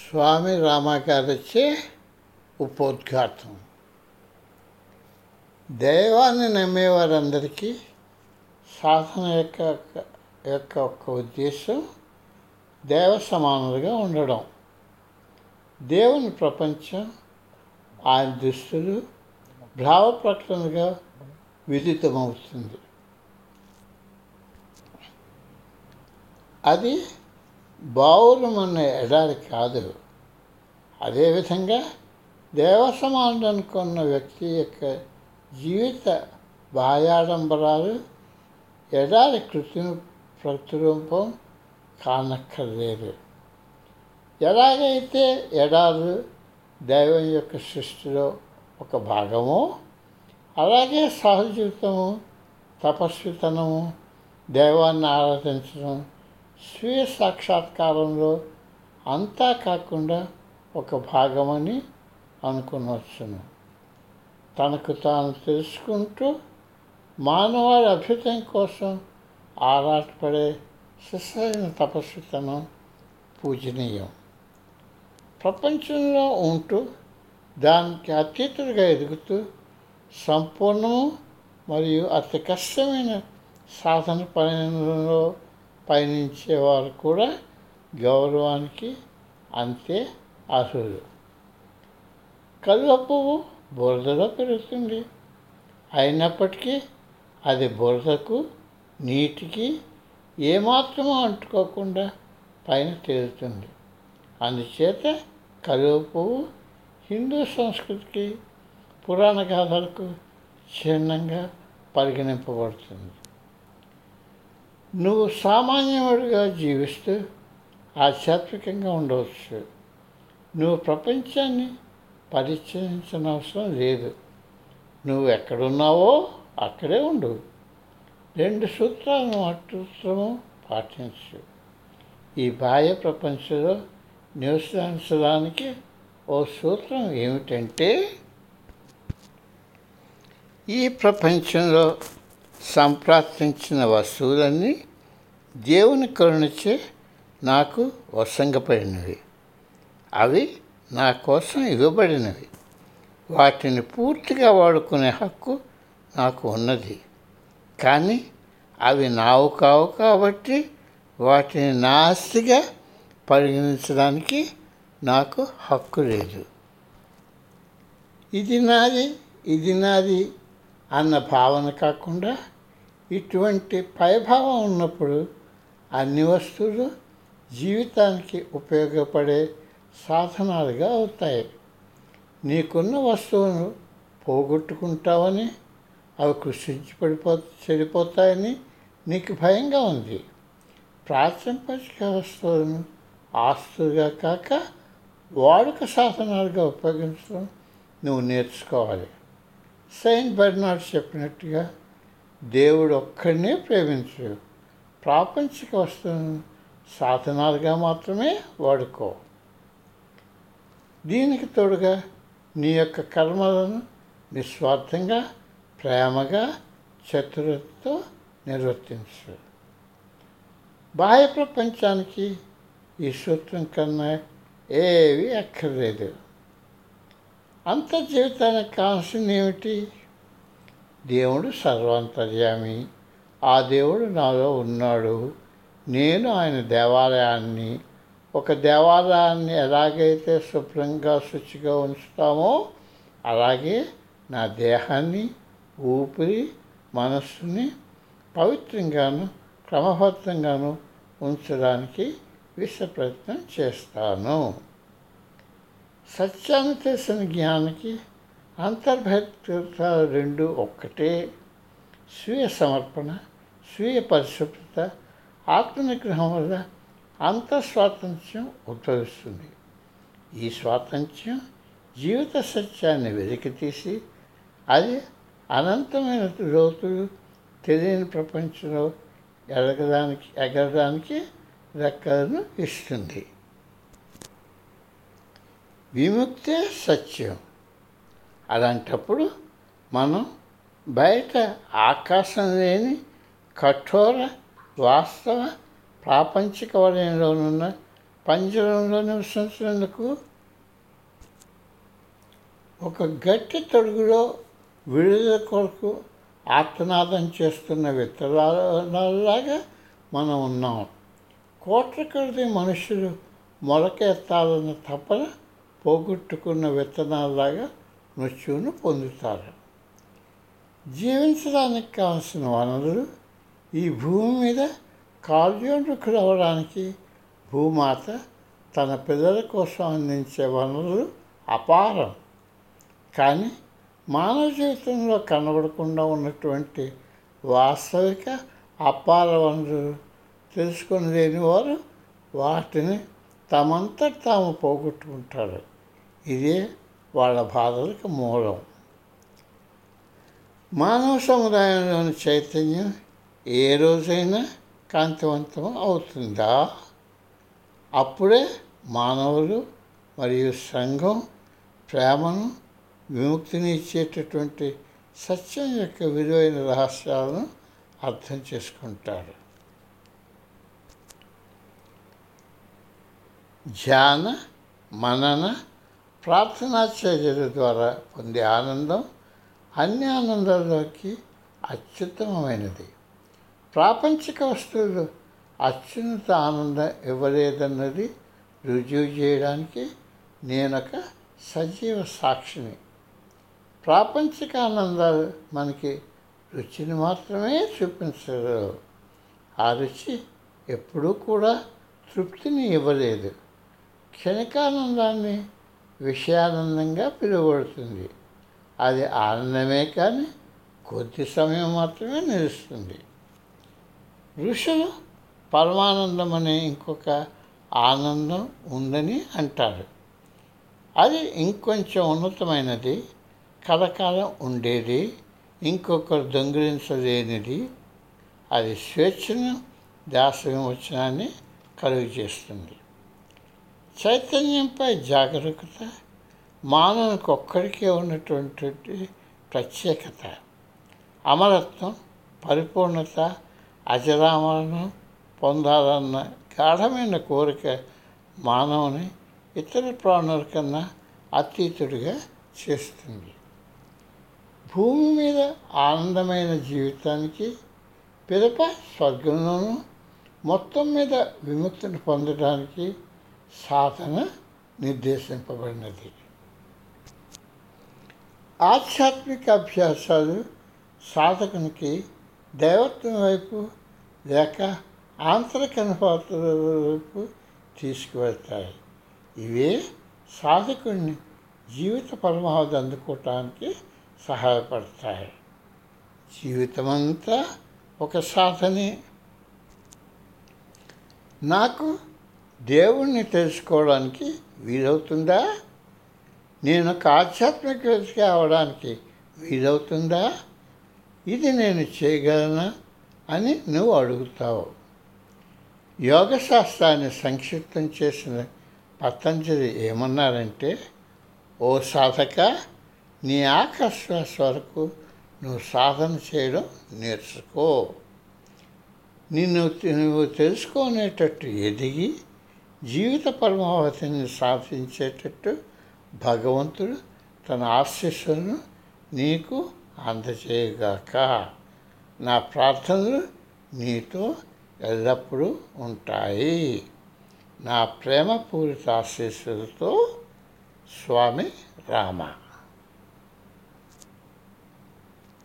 స్వామి రామాచార్యచే ఉపోద్ఘాతం దైవాన్ని నమ్మేవారందరికీ సాధన యొక్క యొక్క ఒక ఉద్దేశం దేవ సమానులుగా ఉండడం దేవుని ప్రపంచం ఆయన దుస్తులు భావ ప్రకటనగా విదితమవుతుంది అది బావులమన్న ఎడారి కాదు అదేవిధంగా దేవసమానుడు అనుకున్న వ్యక్తి యొక్క జీవిత బాహ్యాడంబరాలు ఎడారి కృత్రిమ ప్రతిరూపం కానక్కర్లేదు ఎలాగైతే ఎడారు దైవం యొక్క సృష్టిలో ఒక భాగమో అలాగే సహజ జీవితము తపస్వితనము దైవాన్ని ఆరాధించడం స్వీయ సాక్షాత్కారంలో అంతా కాకుండా ఒక భాగమని అనుకునవచ్చును తనకు తాను తెలుసుకుంటూ మానవాళి అభ్యుదయం కోసం ఆరాటపడే శిశైన తపస్సుతనం పూజనీయం ప్రపంచంలో ఉంటూ దానికి అతీతుడిగా ఎదుగుతూ సంపూర్ణము మరియు అతి కష్టమైన సాధన పనిలో పయనించేవారు కూడా గౌరవానికి అంతే అర్హులు కలువ పువ్వు బురదలో పెరుగుతుంది అయినప్పటికీ అది బురదకు నీటికి ఏమాత్రమూ అంటుకోకుండా పైన తేలుతుంది అందుచేత కలువ పువ్వు హిందూ సంస్కృతికి పురాణ గాథలకు చిహ్నంగా పరిగణింపబడుతుంది నువ్వు సామాన్యుడిగా జీవిస్తూ ఆధ్యాత్మికంగా ఉండవచ్చు నువ్వు ప్రపంచాన్ని పరిచయించిన అవసరం లేదు నువ్వు ఎక్కడున్నావో అక్కడే ఉండు రెండు సూత్రాలను మాత్రము పాటించు ఈ బాహ్య ప్రపంచంలో నివసించడానికి ఓ సూత్రం ఏమిటంటే ఈ ప్రపంచంలో సంప్రాప్తించిన వస్తువులన్నీ దేవుని కరుణచే నాకు వసంగపడినవి అవి నా కోసం ఇవ్వబడినవి వాటిని పూర్తిగా వాడుకునే హక్కు నాకు ఉన్నది కానీ అవి నావు కావు కాబట్టి వాటిని నా ఆస్తిగా పరిగణించడానికి నాకు హక్కు లేదు ఇది నాది ఇది నాది అన్న భావన కాకుండా ఇటువంటి పైభావం ఉన్నప్పుడు అన్ని వస్తువులు జీవితానికి ఉపయోగపడే సాధనాలుగా అవుతాయి నీకున్న వస్తువును పోగొట్టుకుంటావని అవి కృషించి పడిపో చెడిపోతాయని నీకు భయంగా ఉంది ప్రాచంపచిక వస్తువులను ఆస్తులుగా కాక వాడుక సాధనాలుగా ఉపయోగించడం నువ్వు నేర్చుకోవాలి సెయింట్ బెర్నాడ్ చెప్పినట్టుగా దేవుడు ఒక్కడినే ప్రేమించు ప్రాపంచిక వస్తువులను సాధనాలుగా మాత్రమే వాడుకో దీనికి తోడుగా నీ యొక్క కర్మలను నిస్వార్థంగా ప్రేమగా చతురతతో నిర్వర్తించు బాహ్య ప్రపంచానికి ఈ సూత్రం కన్నా ఏవి అక్కర్లేదు అంత జీవితానికి కావాల్సింది ఏమిటి దేవుడు సర్వాంతర్యామి ఆ దేవుడు నాలో ఉన్నాడు నేను ఆయన దేవాలయాన్ని ఒక దేవాలయాన్ని ఎలాగైతే శుభ్రంగా శుచిగా ఉంచుతామో అలాగే నా దేహాన్ని ఊపిరి మనస్సుని పవిత్రంగాను క్రమబద్ధంగాను ఉంచడానికి విశ్వ ప్రయత్నం చేస్తాను సత్యాన్ని తెలిసిన జ్ఞానికి అంతర్భక్తాలు రెండు ఒక్కటే స్వీయ సమర్పణ స్వీయ పరిశుభ్రత ఆత్మనిగ్రహం వల్ల అంతఃస్వాతంత్ర్యం ఉద్భవిస్తుంది ఈ స్వాతంత్ర్యం జీవిత సత్యాన్ని వెలికితీసి అది అనంతమైన లోతులు తెలియని ప్రపంచంలో ఎదగడానికి ఎగరడానికి రెక్కలను ఇస్తుంది విముక్తే సత్యం అలాంటప్పుడు మనం బయట ఆకాశం లేని కఠోర వాస్తవ ప్రాపంచిక వలయంలోనున్న పంజరంలో నివసించినందుకు ఒక గట్టి తొడుగులో విడుదల కొరకు ఆత్మనాదం చేస్తున్న విత్తనాలలాగా మనం ఉన్నాం కోట్ల కొద్ది మనుషులు మొలకెత్తాలన్న తపన పోగొట్టుకున్న విత్తనాలలాగా మృత్యువును పొందుతారు జీవించడానికి కావాల్సిన వనరులు ఈ భూమి మీద కార్యోన్ముఖులు అవ్వడానికి భూమాత తన పిల్లల కోసం అందించే వనరులు అపారం కానీ మానవ జీవితంలో కనబడకుండా ఉన్నటువంటి వాస్తవిక అపార వనరులు తెలుసుకొని లేని వారు వాటిని తమంతట తాము పోగొట్టుకుంటారు ఇదే వాళ్ళ బాధలకు మూలం మానవ సముదాయంలోని చైతన్యం ఏ రోజైనా కాంతివంతం అవుతుందా అప్పుడే మానవులు మరియు సంఘం ప్రేమను విముక్తిని ఇచ్చేటటువంటి సత్యం యొక్క విలువైన రహస్యాలను అర్థం చేసుకుంటారు ధ్యాన మనన ప్రార్థనా చర్యల ద్వారా పొందే ఆనందం అన్ని ఆనందాల్లోకి అత్యుత్తమమైనది ప్రాపంచిక వస్తువులు అత్యున్నత ఆనందం ఇవ్వలేదన్నది రుజువు చేయడానికి నేనొక సజీవ సాక్షిని ప్రాపంచిక ఆనందాలు మనకి రుచిని మాత్రమే చూపించగలవు ఆ రుచి ఎప్పుడూ కూడా తృప్తిని ఇవ్వలేదు క్షణికానందాన్ని విషయానందంగా పిలువబడుతుంది అది ఆనందమే కానీ కొద్ది సమయం మాత్రమే నిలుస్తుంది ఋషులు పరమానందం అనే ఇంకొక ఆనందం ఉందని అంటారు అది ఇంకొంచెం ఉన్నతమైనది కలకాలం ఉండేది ఇంకొకరు దొంగిలించలేనిది అది స్వేచ్ఛను దాస విమోచనాన్ని కలుగు చేస్తుంది చైతన్యంపై జాగరూకత మానవునికి ఒక్కడికే ఉన్నటువంటి ప్రత్యేకత అమరత్వం పరిపూర్ణత అజరామరణం పొందాలన్న గాఢమైన కోరిక మానవుని ఇతర ప్రాణుల కన్నా అతీతుడిగా చేస్తుంది భూమి మీద ఆనందమైన జీవితానికి పిదప స్వర్గంలోనూ మొత్తం మీద విముక్తిని పొందడానికి సాధన నిర్దేశింపబడినది ఆధ్యాత్మిక అభ్యాసాలు సాధకునికి దైవత్వం వైపు లేక ఆంతరిక అనుభూతుల వైపు తీసుకువెళ్తాయి ఇవే సాధకుడిని జీవిత పరమావధి అందుకోవటానికి సహాయపడతాయి జీవితమంతా ఒక సాధనే నాకు దేవుణ్ణి తెలుసుకోవడానికి వీలవుతుందా నేను ఒక ఆధ్యాత్మిక వ్యక్తిగా అవడానికి వీలవుతుందా ఇది నేను చేయగలనా అని నువ్వు అడుగుతావు యోగ శాస్త్రాన్ని సంక్షిప్తం చేసిన పతంజలి ఏమన్నారంటే ఓ సాధక నీ ఆకర్శ్వాస వరకు నువ్వు సాధన చేయడం నేర్చుకో నిన్ను నువ్వు తెలుసుకునేటట్టు ఎదిగి జీవిత పరమావధిని సాధించేటట్టు భగవంతుడు తన ఆశీస్సులను నీకు అందజేయగాక నా ప్రార్థనలు నీతో ఎల్లప్పుడూ ఉంటాయి నా ప్రేమపూరిత ఆశీస్సులతో స్వామి రామ